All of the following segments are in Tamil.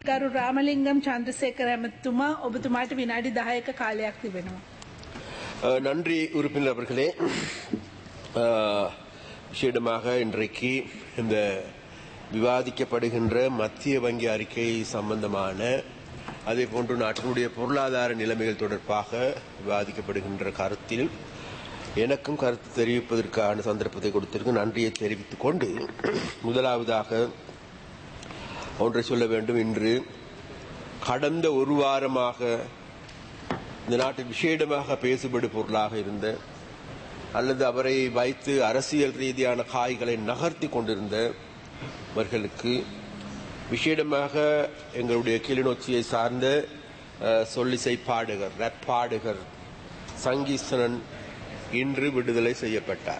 ගරු රාමලිංගම් චන්ද්‍රසේකර ඇමතුමා ඔබතුමාට විනාඩි 10ක කාලයක් තිබෙනවා. அஹ், நன்றி உறுப்பினர் அவர்களே அஹ், விசேடமாக இன்றைக்கு இந்த விவாதிக்கப்படுகின்ற மத்திய வங்கி அறிக்கை சம்பந்தமான அதே போன்று நாட்டினுடைய பொருளாதார நிலைமைகள் தொடர்பாக விவாதிக்கப்படுகின்ற கருத்தில் எனக்கும் கருத்து தெரிவிப்பதற்கான சந்தர்ப்பத்தை கொடுத்திருக்கு நன்றியை தெரிவித்துக் கொண்டு முதலாவதாக ஒன்றை சொல்ல வேண்டும் இன்று கடந்த ஒரு வாரமாக இந்த நாட்டில் விசேடமாக பேசுபடு பொருளாக இருந்த அல்லது அவரை வைத்து அரசியல் ரீதியான காய்களை நகர்த்தி கொண்டிருந்தவர்களுக்கு விசேடமாக எங்களுடைய கிளிநொச்சியை சார்ந்த அஹ், சொல்லிசை பாடகர் ரப் பாடகர் சங்கீஸ்வரன் இன்று விடுதலை செய்யப்பட்டார்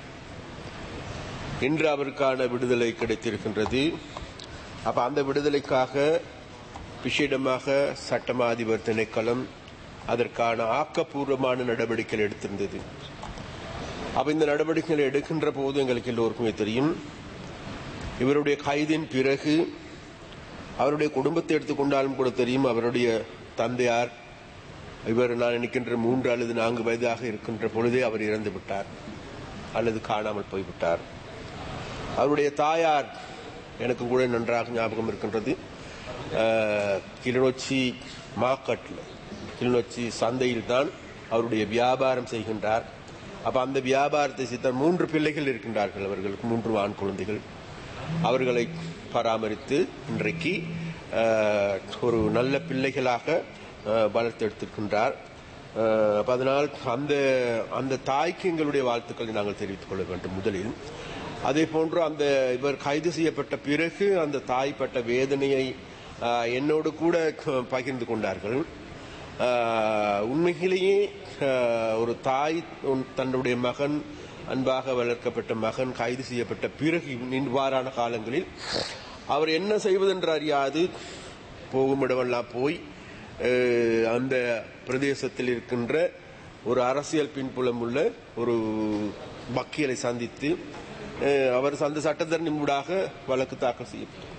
இன்று அவருக்கான விடுதலை கிடைத்திருக்கின்றது அப்ப அந்த விடுதலைக்காக விசேடமாக சட்டமா அதிபர் திணைக்களம் அதற்கான ஆக்கப்பூர்வமான நடவடிக்கைகள் எடுத்திருந்தது அப்ப இந்த நடவடிக்கைகளை எடுக்கின்ற போது எங்களுக்கு எல்லோருக்குமே தெரியும் இவருடைய கைதின் பிறகு அவருடைய குடும்பத்தை எடுத்துக்கொண்டாலும் கூட தெரியும் அவருடைய தந்தையார் இவர் நான் நினைக்கின்ற மூன்று அல்லது நான்கு வயதாக இருக்கின்ற பொழுதே அவர் இறந்து விட்டார் அல்லது காணாமல் போய்விட்டார் அவருடைய தாயார் எனக்கு கூட நன்றாக ஞாபகம் இருக்கின்றது அஹ், கிளிநொச்சி மார்க்கெட்டில் கிளிநொச்சி சந்தையில் தான் அவருடைய வியாபாரம் செய்கின்றார் அப்ப அந்த வியாபாரத்தை செய்த மூன்று பிள்ளைகள் இருக்கின்றார்கள் அவர்களுக்கு மூன்று ஆண் குழந்தைகள் அவர்களை பராமரித்து இன்றைக்கு அஹ், ஒரு நல்ல பிள்ளைகளாக அஹ், வளர்த்தெடுத்திருக்கின்றார் அஹ், அப்ப அதனால் அந்த அந்த தாய்க்கு எங்களுடைய வாழ்த்துக்களை நாங்கள் தெரிவித்துக் கொள்ள வேண்டும் முதலில் அதே போன்று அந்த இவர் கைது செய்யப்பட்ட பிறகு அந்த தாய் பட்ட வேதனையை ஆஹ், என்னோடு கூட க- பகிர்ந்து கொண்டார்கள் ஆஹ், உண்மையிலேயே ஆஹ், ஒரு தாய் உன்- தன்னுடைய மகன் அன்பாக வளர்க்கப்பட்ட மகன் கைது செய்யப்பட்ட பிறகு இவ்வாறான காலங்களில் அவர் என்ன செய்வதென்று அறியாது போகும் இடமெல்லாம் போய் ஆஹ், அந்த பிரதேசத்தில் இருக்கின்ற ஒரு அரசியல் பின்புலம் உள்ள ஒரு வக்கீலை சந்தித்து அஹ், அவர் அந்த சட்டத்தரணி ஊடாக வழக்கு தாக்கல் செய்யப்பட்டார்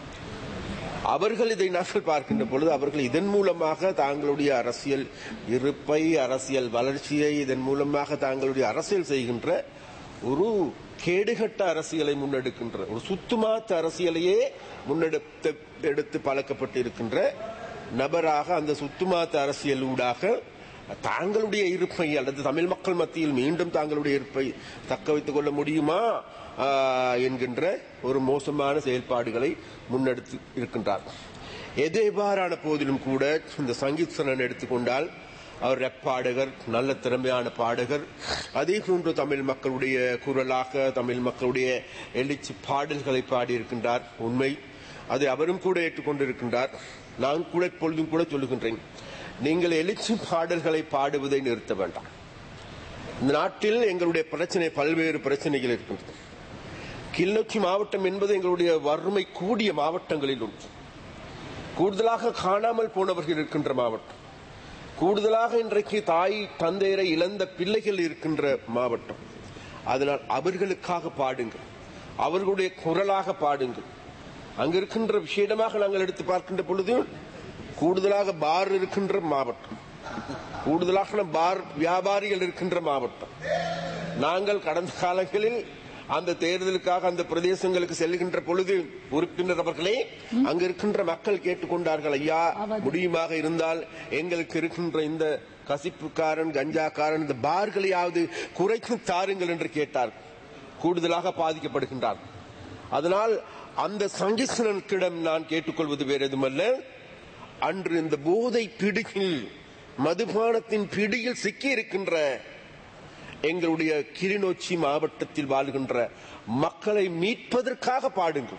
அவர்கள் இதை நாங்கள் பார்க்கின்ற பொழுது அவர்கள் இதன் மூலமாக தாங்களுடைய அரசியல் இருப்பை அரசியல் வளர்ச்சியை இதன் மூலமாக தாங்களுடைய அரசியல் செய்கின்ற ஒரு கேடுகட்ட அரசியலை முன்னெடுக்கின்ற ஒரு சுத்துமாத்த அரசியலையே முன்னெடுத்து எடுத்து பழக்கப்பட்டு இருக்கின்ற நபராக அந்த சுத்துமாத்த அரசியல் ஊடாக தாங்களுடைய இருப்பை அல்லது தமிழ் மக்கள் மத்தியில் மீண்டும் தாங்களுடைய இருப்பை தக்க வைத்துக் கொள்ள முடியுமா ஆஹ், என்கின்ற ஒரு மோசமான செயல்பாடுகளை முன்னெடுத்து இருக்கின்றார் எதேவாறான போதிலும் கூட இந்த சங்கீத் சரண் எடுத்துக்கொண்டால் அவர் ரப் பாடகர் நல்ல திறமையான பாடகர் அதே போன்று தமிழ் மக்களுடைய குரலாக தமிழ் மக்களுடைய எழுச்சி பாடல்களை பாடியிருக்கின்றார் உண்மை அதை அவரும் கூட ஏற்றுக்கொண்டிருக்கின்றார் நான் கூட இப்பொழுதும் கூட சொல்லுகின்றேன் நீங்கள் எழுச்சி பாடல்களை பாடுவதை நிறுத்த வேண்டாம் இந்த நாட்டில் எங்களுடைய பிரச்சனை பல்வேறு பிரச்சனைகள் இருக்கின்றன கிளிநொச்சி மாவட்டம் என்பது எங்களுடைய வறுமை கூடிய மாவட்டங்களில் ஒன்று கூடுதலாக காணாமல் போனவர்கள் இருக்கின்ற மாவட்டம் கூடுதலாக இன்றைக்கு தாய் தந்தையரை இழந்த பிள்ளைகள் இருக்கின்ற மாவட்டம் அதனால் அவர்களுக்காக பாடுங்கள் அவர்களுடைய குரலாக பாடுங்கள் அங்க இருக்கின்ற விஷயமாக நாங்கள் எடுத்து பார்க்கின்ற பொழுது கூடுதலாக பார் இருக்கின்ற மாவட்டம் கூடுதலாக பார் வியாபாரிகள் இருக்கின்ற மாவட்டம் நாங்கள் கடந்த காலங்களில் அந்த தேர்தலுக்காக அந்த பிரதேசங்களுக்கு செல்கின்ற பொழுது உறுப்பினர் அவர்களே அங்க இருக்கின்ற மக்கள் கேட்டுக்கொண்டார்கள் ஐயா முடியுமாக இருந்தால் எங்களுக்கு இருக்கின்ற இந்த கசிப்புக்காரன் கஞ்சாக்காரன் இந்த பார்களையாவது குறைத்து தாருங்கள் என்று கேட்டார் கூடுதலாக பாதிக்கப்படுகின்றார் அதனால் அந்த சங்கீஸ்வரனுக்கிடம் நான் கேட்டுக்கொள்வது வேறு எதுமல்ல அன்று இந்த போதை பிடியில் மதுபானத்தின் பிடியில் சிக்கி இருக்கின்ற எங்களுடைய கிளிநொச்சி மாவட்டத்தில் வாழ்கின்ற மக்களை மீட்பதற்காக பாடுங்கள்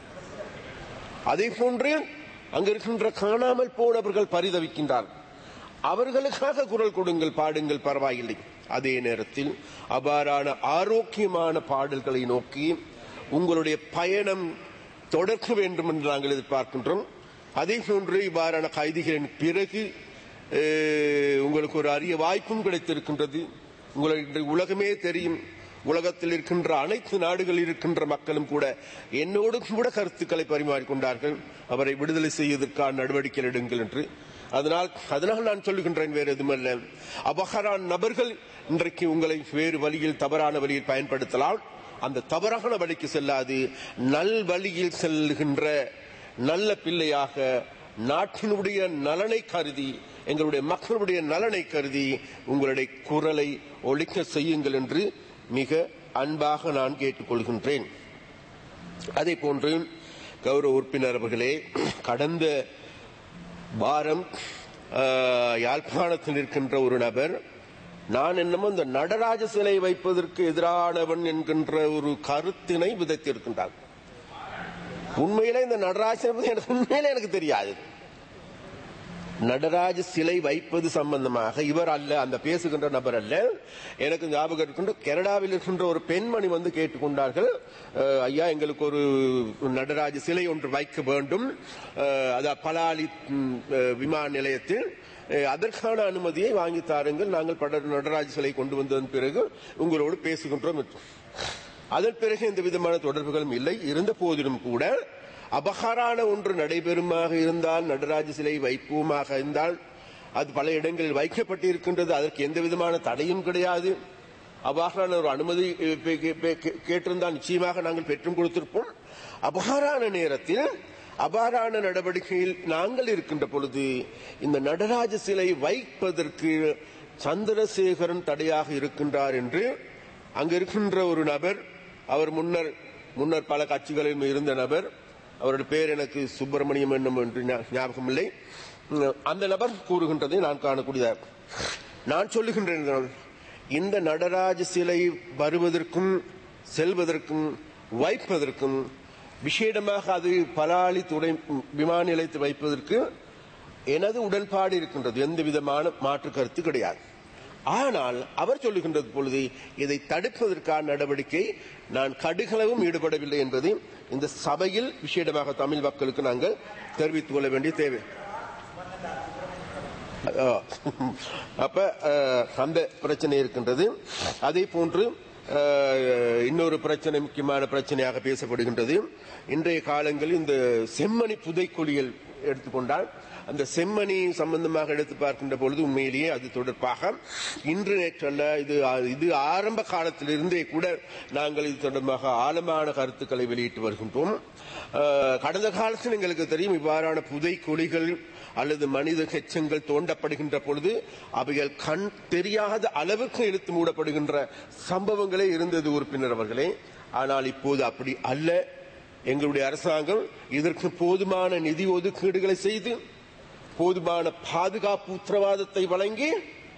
அதே போன்று அங்க இருக்கின்ற காணாமல் போனவர்கள் பரிதவிக்கின்றார்கள் அவர்களுக்காக குரல் கொடுங்கள் பாடுங்கள் பரவாயில்லை அதே நேரத்தில் அவ்வாறான ஆரோக்கியமான பாடல்களை நோக்கி உங்களுடைய பயணம் தொடர்க்க வேண்டும் என்று நாங்கள் எதிர்பார்க்கின்றோம் அதே போன்று இவ்வாறான கைதிகளின் பிறகு அஹ், உங்களுக்கு ஒரு அரிய வாய்ப்பும் கிடைத்திருக்கின்றது உங்களுக்கு இன்று உலகமே தெரியும் உலகத்தில் இருக்கின்ற அனைத்து நாடுகளில் இருக்கின்ற மக்களும் கூட என்னோடு கூட கருத்துக்களை பரிமாறிக்கொண்டார்கள் அவரை விடுதலை செய்வதற்கான நடவடிக்கை எடுங்கள் என்று அதனால் அதனால் நான் சொல்லுகின்றேன் வேறு எதுவுமல்ல அபகரான் நபர்கள் இன்றைக்கு உங்களை வேறு வழியில் தவறான வழியில் பயன்படுத்தலாம் அந்த தவறான வழிக்கு செல்லாது நல் வழியில் செல்கின்ற நல்ல பிள்ளையாக நாட்டினுடைய நலனை கருதி எங்களுடைய மக்களுடைய நலனை கருதி உங்களுடைய குரலை ஒழிக்க செய்யுங்கள் என்று மிக அன்பாக நான் கேட்டுக்கொள்கின்றேன் அதே போன்று கௌரவ உறுப்பினர் அவர்களே கடந்த வாரம் ஆஹ், யாழ்ப்பாணத்தில் இருக்கின்ற ஒரு நபர் நான் என்னமோ இந்த நடராஜ சிலை வைப்பதற்கு எதிரானவன் என்கின்ற ஒரு கருத்தினை விதைத்திருக்கின்றார் உண்மையிலே இந்த நடராஜனை பத்தி எனக்கு உண்மையிலே எனக்கு தெரியாது நடராஜ சிலை வைப்பது சம்பந்தமாக இவர் அல்ல அந்த பேசுகின்ற நபர் அல்ல எனக்கு ஞாபகம் இருக்கின்ற கனடாவில் இருக்கின்ற ஒரு பெண்மணி வந்து கேட்டுக்கொண்டார்கள் அஹ், ஐயா எங்களுக்கு ஒரு நடராஜ சிலை ஒன்று வைக்க வேண்டும் அஹ், அது பலாலி ம், அஹ், விமான நிலையத்தில் அஹ், அதற்கான அனுமதியை வாங்கி தாருங்கள் நாங்கள் பட நடராஜ சிலை கொண்டு வந்ததன் பிறகு உங்களோடு பேசுகின்றோம் என்று. அதன் பிறகு எந்த விதமான தொடர்புகளும் இல்லை இருந்த போதிலும் கூட அபகாரான ஒன்று நடைபெறுமாக இருந்தால் நடராஜ சிலை வைப்போமாக இருந்தால் அது பல இடங்களில் வைக்கப்பட்டிருக்கின்றது அதற்கு எந்த விதமான தடையும் கிடையாது அபகாரான ஒரு அனுமதி அஹ், பே- கே- பே- கே- கேட்டிருந்தால் நிச்சயமாக நாங்கள் பெற்றும் கொடுத்திருப்போம் அபகாரான நேரத்தில் அபாரான நடவடிக்கையில் நாங்கள் இருக்கின்ற பொழுது இந்த நடராஜ சிலை வைப்பதற்கு சந்திரசேகரன் தடையாக இருக்கின்றார் என்று அங்க இருக்கின்ற ஒரு நபர் அவர் முன்னர் முன்னர் பல கட்சிகளிலும் இருந்த நபர் அவருடைய பேர் எனக்கு சுப்பிரமணியம் என்னும் என்று ஞா- ஞாபகம் இல்லை உம், அந்த நபர் கூறுகின்றதை நான் காணக்கூடியதாக நான் சொல்லுகின்றேன் இந்த நடராஜ சிலை வருவதற்கும் செல்வதற்கும் வைப்பதற்கும் விசேடமாக அது பலாலி துணை விமான நிலையத்தில் வைப்பதற்கு எனது உடன்பாடு இருக்கின்றது எந்த விதமான மாற்று கருத்து கிடையாது ஆனால் அவர் சொல்லுகின்றது பொழுது இதை தடுப்பதற்கான நடவடிக்கை நான் கடுகளவும் ஈடுபடவில்லை என்பதை இந்த சபையில் விசேடமாக தமிழ் மக்களுக்கு நாங்கள் தெரிவித்துக் கொள்ள வேண்டிய தேவை அஹ், அப்ப அஹ், அந்த பிரச்சனை இருக்கின்றது அதே போன்று அஹ், இன்னொரு பிரச்சனை முக்கியமான பிரச்சனையாக பேசப்படுகின்றது இன்றைய காலங்களில் இந்த செம்மணி புதைக்குழியல் எடுத்துக்கொண்டால் அந்த செம்மணி சம்பந்தமாக எடுத்து பார்க்கின்ற பொழுது உண்மையிலேயே அது தொடர்பாக இன்று நேற்றல்ல இது இது ஆரம்ப காலத்திலிருந்தே கூட நாங்கள் இது தொடர்பாக ஆழமான கருத்துக்களை வெளியிட்டு வருகின்றோம் அஹ், கடந்த காலத்தில் எங்களுக்கு தெரியும் இவ்வாறான புதைக்குழிகள் அல்லது மனித எச்சங்கள் தோண்டப்படுகின்ற பொழுது அவைகள் கண் தெரியாத அளவுக்கு இழுத்து மூடப்படுகின்ற சம்பவங்களே இருந்தது உறுப்பினர் அவர்களே ஆனால் இப்போது அப்படி அல்ல எங்களுடைய அரசாங்கம் இதற்கு போதுமான நிதி ஒதுக்கீடுகளை செய்து போதுமான பாதுகாப்பு உத்தரவாதத்தை வழங்கி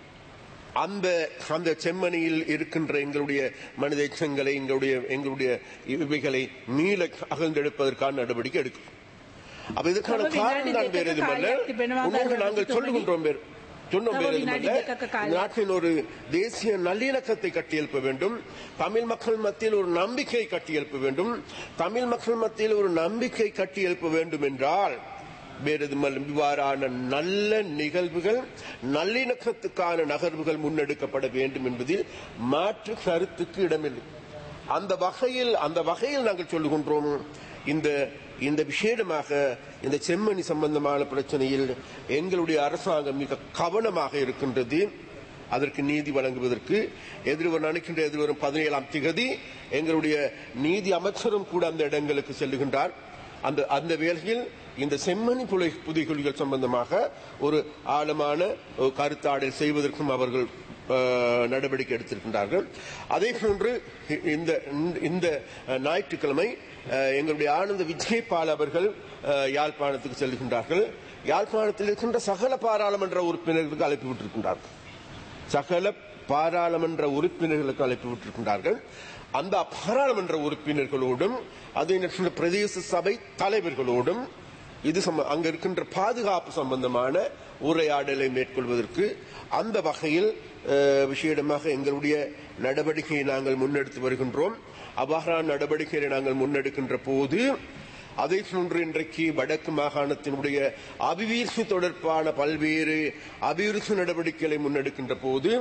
அந்த அந்த செம்மணியில் இருக்கின்ற எங்களுடைய மனித எச்சங்களை எங்களுடைய எங்களுடைய இவைகளை மீள அகழ்ந்தெடுப்பதற்கான நடவடிக்கை எடுக்கும் அப்ப இதுக்கான தவ காரணம் தான் வினாடி வேறு எதுமல்ல දෙකක කාලයක් තිබෙනවා உண்மையில் ගරු நாங்கள் මන්ත්‍රතුමනි. சொல்லுகின்றோம் பேர் சொன்னோம் தவ வேறு வினாடி எதுமல்ல දෙකක කාලයක්. நாட்டில் ஒரு தேசிய நல்லிணக்கத்தை கட்டியெழுப்ப வேண்டும் தமிழ் மக்கள் மத்தியில் ஒரு நம்பிக்கை கட்டியெழுப்ப வேண்டும் தமிழ் மக்கள் மத்தியில் ஒரு நம்பிக்கை கட்டியெழுப்ப வேண்டும் என்றால் வேறு எதுமல்ல இவ்வாறான நல்ல நிகழ்வுகள் நல்லிணக்கத்துக்கான நகர்வுகள் முன்னெடுக்கப்பட வேண்டும் என்பதில் மாற்று கருத்துக்கு இடமில்லை அந்த வகையில் அந்த வகையில் நாங்கள் சொல்லுகின்றோம் இந்த இந்த விசேடமாக இந்த செம்மணி சம்பந்தமான பிரச்சனையில் எங்களுடைய அரசாங்கம் மிக கவனமாக இருக்கின்றது அதற்கு நீதி வழங்குவதற்கு எதிர்வரும் நினைக்கின்ற எதிர்வரும் பதினேழாம் திகதி எங்களுடைய நீதி அமைச்சரும் கூட அந்த இடங்களுக்கு செல்லுகின்றார் அந்த அந்த வேளையில் இந்த செம்மணி புலை புதைகுழிகள் சம்பந்தமாக ஒரு ஆழமான ஒரு கருத்தாடல் செய்வதற்கும் அவர்கள் அஹ், நடவடிக்கை எடுத்திருக்கின்றார்கள் அதே போன்று இ- இந்த இந்த ஞாயிற்றுக்கிழமை அஹ், எங்களுடைய ஆனந்த விஜயபால் அவர்கள் அஹ், யாழ்ப்பாணத்துக்கு செல்கின்றார்கள் யாழ்ப்பாணத்தில் இருக்கின்ற சகல பாராளுமன்ற உறுப்பினர்களுக்கு அழைப்பு விட்டிருக்கின்றார்கள் சகல பாராளுமன்ற உறுப்பினர்களுக்கு அழைப்பு விட்டிருக்கின்றார்கள் அந்த பாராளுமன்ற உறுப்பினர்களோடும் அதே நேரத்தில் பிரதேச சபை தலைவர்களோடும் இது சம்ம- அங்க இருக்கின்ற பாதுகாப்பு சம்பந்தமான உரையாடலை மேற்கொள்வதற்கு அந்த வகையில் அஹ், விசேடமாக எங்களுடைய நடவடிக்கையை நாங்கள் முன்னெடுத்து வருகின்றோம் அவ்வாறான நடவடிக்கைகளை நாங்கள் முன்னெடுக்கின்ற போது அதை போன்று இன்றைக்கு வடக்கு மாகாணத்தினுடைய அபிவிருத்தி தொடர்பான பல்வேறு அபிவிருத்தி நடவடிக்கைகளை முன்னெடுக்கின்ற போது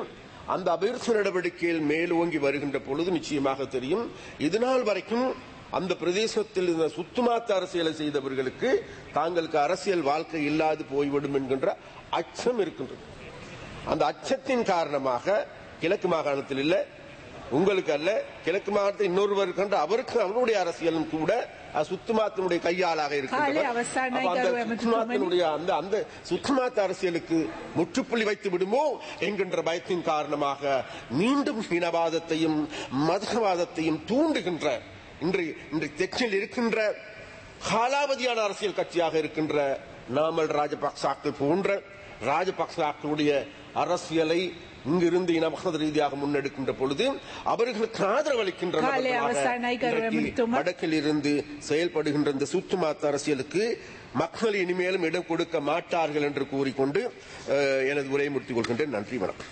அந்த அபிவிருத்தி நடவடிக்கையில் மேலோங்கி வருகின்ற பொழுது நிச்சயமாக தெரியும் இதுநாள் வரைக்கும் அந்த பிரதேசத்தில் இந்த சுத்துமாத்த அரசியலை செய்தவர்களுக்கு தாங்களுக்கு அரசியல் வாழ்க்கை இல்லாது போய்விடும் என்கின்ற அச்சம் இருக்கின்றது அந்த அச்சத்தின் காரணமாக கிழக்கு மாகாணத்தில் இல்ல உங்களுக்கு அல்ல கிழக்கு மாகாணத்தில் இன்னொருவர் இருக்கின்ற அவருக்கு அவருடைய அரசியலும் கூட அஹ், சுத்துமாத்தினுடைய கையாளாக காலை இருக்கின்றவர் அவசானாய் அப்ப அந்த கரு எமது சுத்துமாத்தினுடைய அந்த அந்த சுத்துமாத்த அரசியலுக்கு முற்றுப்புள்ளி வைத்து விடுமோ என்கின்ற பயத்தின் காரணமாக மீண்டும் இனவாதத்தையும் மதவாதத்தையும் தூண்டுகின்ற இன்று இன்று தெற்கில் இருக்கின்ற காலாவதியான அரசியல் கட்சியாக இருக்கின்ற நாமல் ராஜபக்சாக்கள் போன்ற ராஜபக்சாக்களுடைய அரசியலை இங்கிருந்து இனமகத ரீதியாக முன்னெடுக்கின்ற பொழுது அவர்களுக்கு ஆதரவு அளிக்கின்ற காலை நபர்களாக அவசானாய் கரு இன்றைக்கு எமது வடக்கில் இருந்து செயல்படுகின்ற இந்த சுத்துமாத்த அரசியலுக்கு மக்கள் இனிமேலும் இடம் கொடுக்க மாட்டார்கள் என்று கூறிக்கொண்டு அஹ், எனது உரையை முடித்துக் கொள்கின்றேன் நன்றி வணக்கம்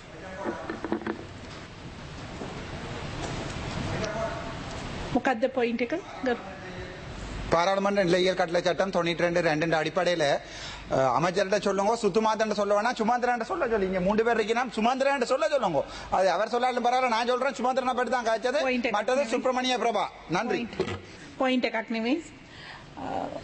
මොකක්ද පොයින්ට එක ගරු பாராளுமன்ற நிலையியல் கட்டளை சட்டம் தொண்ணூற்றி ரெண்டு ரெண்டு அடிப்படையில அஹ், அமைச்சர்கிட்ட சொல்லுங்க சுத்துமாத்தன் சொல்ல வேணா சுமந்திரன் சொல்ல சொல்லிங்க மூன்று பேர் இருக்கீங்கன்னா சுமந்திரன் சொல்ல சொல்லுங்க அது அவர் சொல்லாலும் பரவாயில்ல நான் சொல்றேன் சுமந்திரனை பற்றி தான் காய்ச்சது Point. மற்றது சுப்பிரமணிய பிரபா நன்றி පොයින්ට එකක් නෙවෙයි